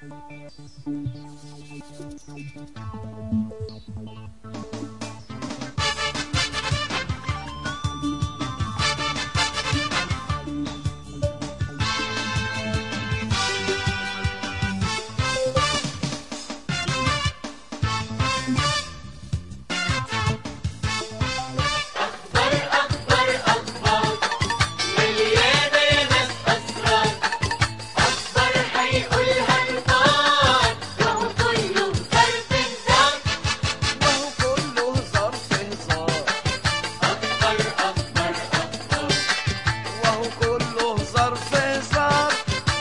وهو كله ظرف هزار وهو كله ظرف هزار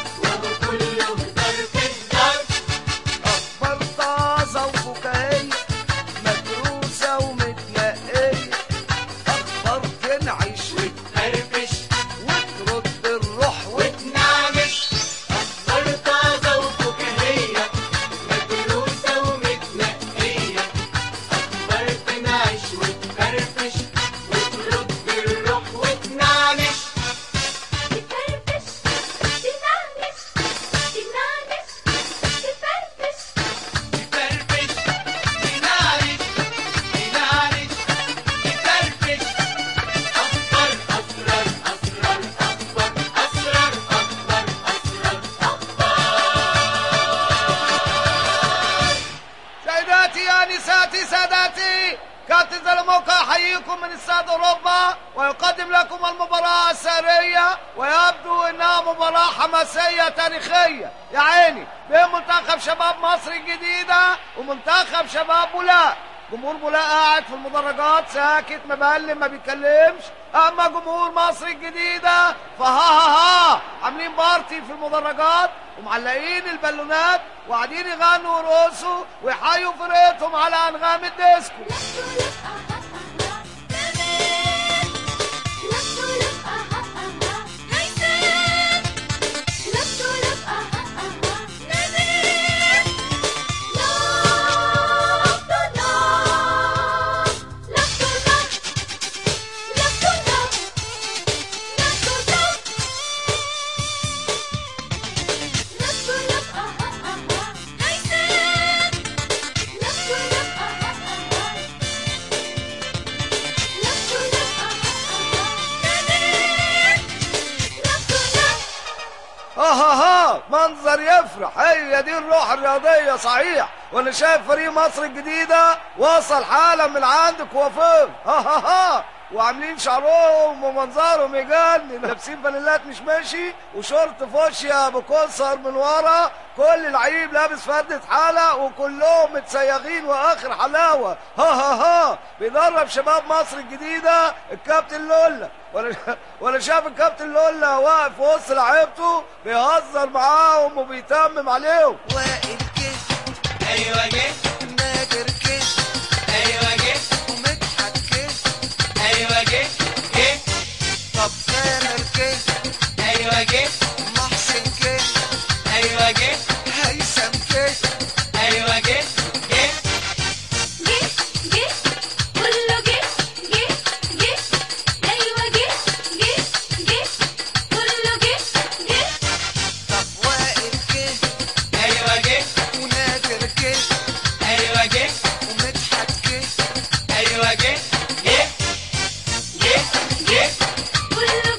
أخبار طازة وفكاهية مدروسة ومتنقية أخبار تنعش وترد الروح وتنعمش سيداتي يا نساتي ساداتي كابتن زلموكا يحييكم من استاد اوروبا ويقدم لكم المباراة السارية ويبدو انها مباراة حماسية تاريخية يا عيني بين منتخب شباب مصر الجديدة ومنتخب شباب بولاق جمهور بولاق قاعد في المدرجات ساكت مبلم ما بيتكلمش اما جمهور مصر الجديدة فها ها ها عاملين بارتي في المدرجات ومعلقين البالونات وقاعدين يغنوا ويرقصوا ويحيوا فرقتهم على انغام الديسكو ها ها ها منظر يفرح هي دي الروح الرياضية صحيح وانا شايف فريق مصر الجديدة وصل حالة من عند كوافير ها ها ها وعاملين شعرهم ومنظرهم يجنن لابسين فانيلات مش ماشي وشورت فوشيا بكسر من ورا كل لعيب لابس فردة حالة وكلهم متسيغين واخر حلاوة ها ها ها بيدرب شباب مصر الجديدة الكابتن لولا وانا وانا شايف الكابتن لولا واقف في وسط لعيبته بيهزر معاهم وبيتمم عليهم وائل كيف ايوه جه نادر كيف ايوه جه ومدحت كيف ايوه جه جه طب سامر كيف ايوه جه محسن كيف ايوه جه هيثم كيف ايوه جه جه طب وائل كيف ايوه جه ونادر كيف ايوه جه ومدحت كيف ايوه جه جه جه جه كله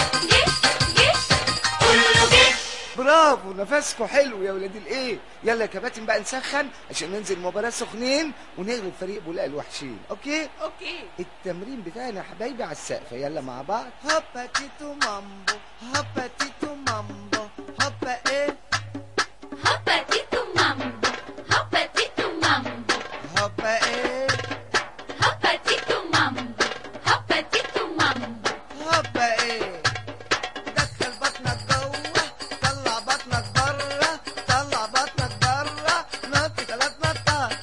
جه برافو نفسكم حلو يا ولاد الايه يلا يا كباتن بقى نسخن عشان ننزل مباراة سخنين ونغلب فريق بولاق الوحشين اوكي اوكي التمرين بتاعنا يا حبايبي على السقف يلا مع بعض هوبا تيتو مامبو هوبا تيتو مامبو هوبا ايه هوبا ايه هوبا ايه دخل بطنك جوه طلع بطنك بره طلع بطنك بره نط ثلاث نطات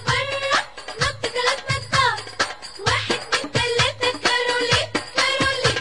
واحد من ثلاثة كارولين كارولين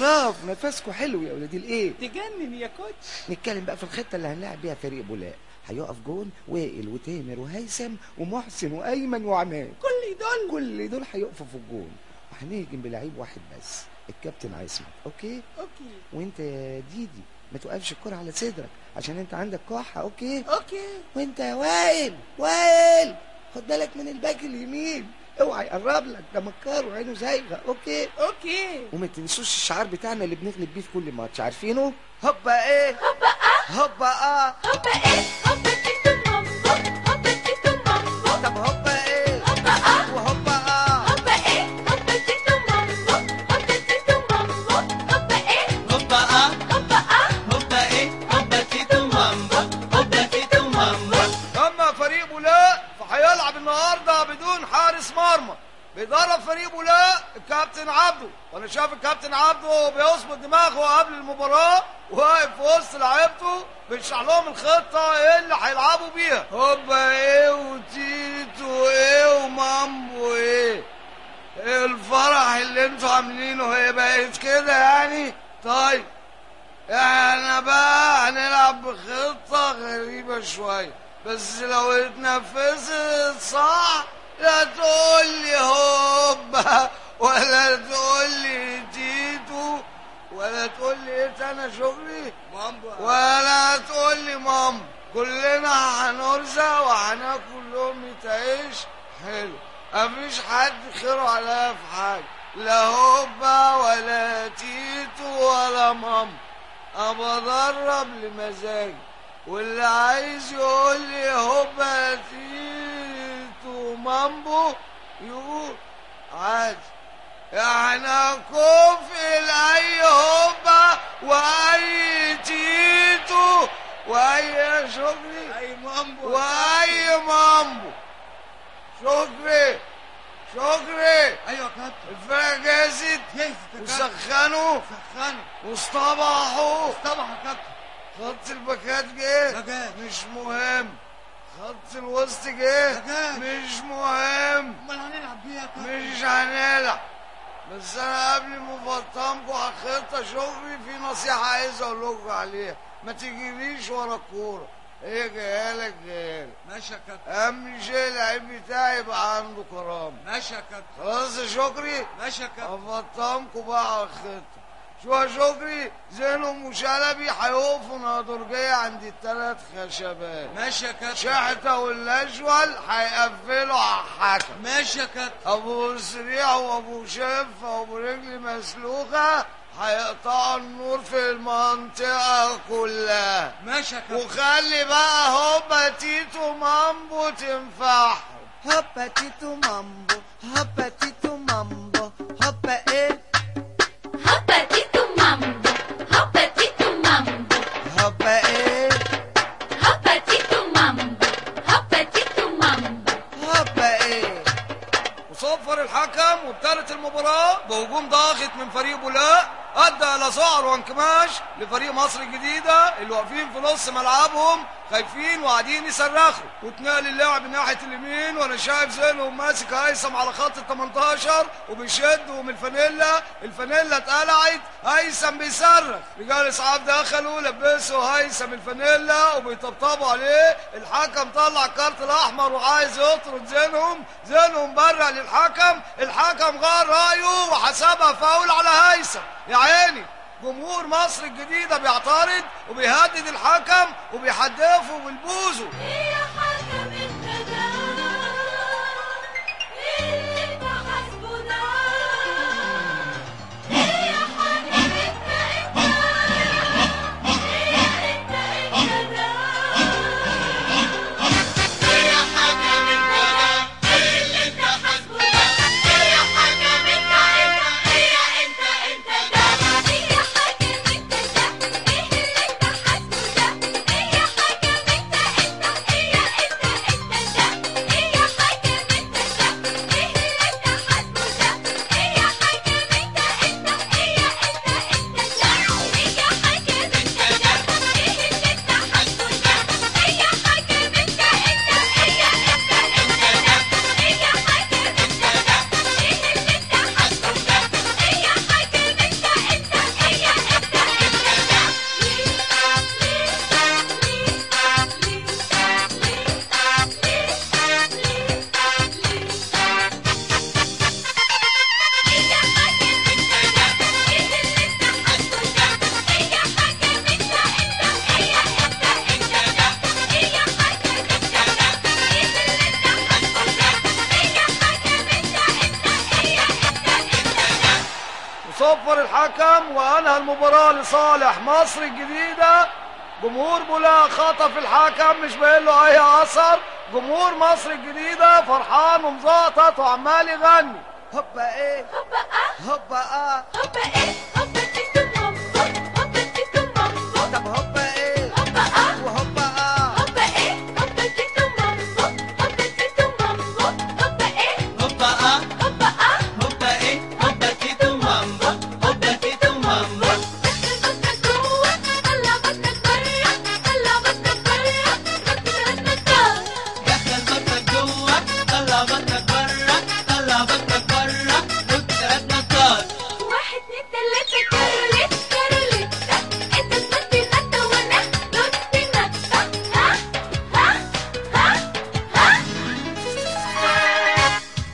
برافو نفسكوا حلو يا ولاد الايه تجنن يا كوتش نتكلم بقى في الخطه اللي هنلعب بيها فريق بولاق هيقف جون وائل وتامر وهيثم ومحسن وايمن وعماد كل دول كل دول هيقفوا في الجون وهنهجم بلعيب واحد بس الكابتن عصمت اوكي اوكي وانت يا ديدي ما توقفش الكرة على صدرك عشان انت عندك كحة اوكي اوكي وانت يا وائل وائل خد بالك من الباك اليمين اوعى يقرب لك ده مكار وعينه زايغه اوكي اوكي وما تنسوش الشعار بتاعنا اللي بنغلب بيه في كل ماتش عارفينه هوبا ايه هوبا اه هوبا ايه هوبا تيتو مامبو هوبا تيتو مامبو طب هوبا ايه هوبا اه وهوبا اه هوبا ايه هوبا تيتو مامبو هوبا تيتو مامبو هوبا ايه هوبا اه هوبا اه هوبا ايه هوبا تيتو مامبو هوبا تيتو مامبو اما فريق بولاق فهيلعب النهارده بدون حارس مرمى بيدرب فريق بولاق الكابتن عبده وانا شايف الكابتن عبده بيظبط دماغه قبل المباراه واقف في وسط لعيبته بيشرح لهم الخطه ايه اللي هيلعبوا بيها هوبا ايه وتيتو ايه ومامبو ايه الفرح اللي انتوا عاملينه هي بقت كده يعني طيب احنا بقى هنلعب بخطة غريبة شوية بس لو اتنفذت صح لا تقول لي هوبا ولا تقول لي تيتو ولا تقول لي ايه انا شغلي ولا تقول لي ماما كلنا هنرزق وهناكل لقمة عيش حلو مفيش حد خيره عليا في حاجة لا هوبا ولا تيتو ولا ماما انا بدرب لمزاجي واللي عايز يقول لي هوبا تيتو مامبو يقول عادي احنا كفء لاي هوبا واي تيتو واي شكري اي مامبو واي مامبو شكري شكري ايوه يا كابتن الفرقة جاهزت جاهز يا كابتن وسخنوا سخنوا واصطبحوا طبعا يا كابتن خط الباكات جه ده جاهز. مش مهم خط الوسط جه ده جاهز. مش مهم امال هنلعب بيه يا كابتن مش هنلعب بس انا قبل ما افطمكم على الخطه شغلي في نصيحه عايز اقول لكم عليها ما تجريش ورا الكوره هي جايه لك جايه لك ماشي يا كابتن اهم شيء اللعيب بتاعي يبقى عنده كرامه ماشي يا كابتن خلاص يا شكري ماشي يا كابتن افطمكم بقى على الخطه شو يا شكري زينهم وشلبي هيقفوا نادرجية عند التلات خشبات ماشي يا كابتن شحتة والأجول هيقفلوا على الحكم ماشي يا كابتن أبو سريع وأبو شف وأبو رجل مسلوخة هيقطعوا النور في المنطقة كلها ماشي يا كابتن وخلي بقى هوبا تيتو مامبو تنفعهم هوبا تيتو مامبو هوبا تيتو مامبو هوبا ايه هوبا تيتو مامبو هوبا تيتو مامبو هوبا ايه هوبا تيتو مامبو هوبا تيتو مامبو هوبا ايه وصفر الحكم وابتدت المباراة بهجوم ضاغط من فريق بولاق أدى إلى سعر وانكماش لفريق مصر الجديدة اللي واقفين في نص ملعبهم خايفين وقاعدين يصرخوا واتنقل اللعب ناحية اليمين وأنا شايف زينهم ماسك هيثم على خط ال 18 وبيشد من الفانيلا الفانيلا اتقلعت هيثم بيصرخ رجال إسعاف دخلوا لبسوا هيثم الفانيلا وبيطبطبوا عليه الحكم طلع الكارت الأحمر وعايز يطرد زينهم زينهم برق للحكم الحكم غير رأيه وحسبها فاول على هيثم يا عيني جمهور مصر الجديدة بيعترض وبيهدد الحكم وبيحدفه بالبوزه ايه يا حكم انت ده ايه اللي انت حاسبه ده ايه يا حكم انت انت ايه انت انت ده ايه يا حكم انت ده ايه اللي انت حاسبه ده ايه يا حكم انت انت ايه انت انت ده ايه يا حكم انت ده ايه اللي انت حاسبه ده ايه يا حكم انت انت ايه صفر الحكم وانهى المباراة لصالح مصر الجديدة جمهور بولا خطف الحكم مش باين له اي اثر جمهور مصر الجديدة فرحان ومزقطط وعمال يغني هوبا ايه هوبا اه هوبا ايه هوبا تيتو مامبو هوبا تيتو مامبو طب هوبا ايه هوبا اه وهوبا اه هوبا ايه هوبا تيتو مامبو هوبا تيتو مامبو هوبا ايه هوبا اه هوبا اه هوبا ايه هوبا تيتو مامبو هوبا تيتو مامبو دخل بطنك جوه طلع بطنك برا طلع بطنك برا نط ثلاث نطات دخل بطنك جوه طلع بطنك بره طلع بطنك بره نط ثلاث نطات واحد اتنين تلاتة كاروليت كاروليتا انت تنطي نطة وانا نطي نطة ها ها ها ها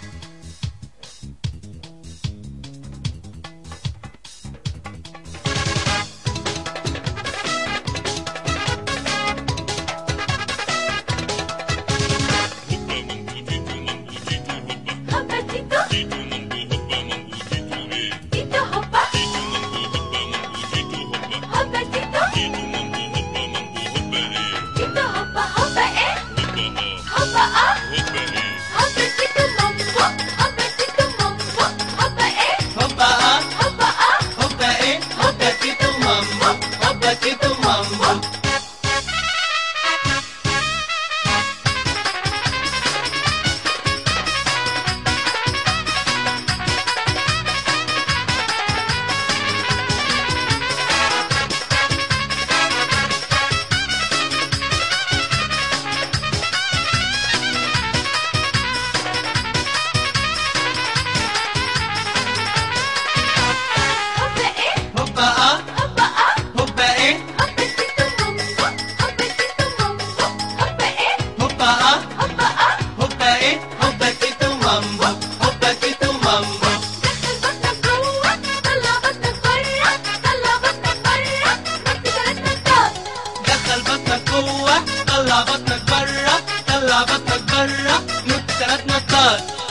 هوبا تيتو تيتو هوبا هوبا تيتو تيتو هوبا هوبا ايه هوبا اه هوبا تيتو مامبو هوبا تيتو مامبو هوبا ايه هوبا اه هوبا اه هوبا ايه هوبا تيتو مامبو هوبا تيتو مامبو هوبا ايه هوبا اه هوبا اه هوبا ايه هوبا تيتو مامبو هوبا تيتو مامبو هوبا ايه هوبا اه هوبا اه هوبا ايه هوبا تيتو مامبو هوبا تيتو مامبو دخل بطنك جوه طلع بطنك برا طلع بطنك برا نط ثلاث نطات دخل بطنك جوه طلع بطنك بره طلع بطنك بره نط ثلاث نطات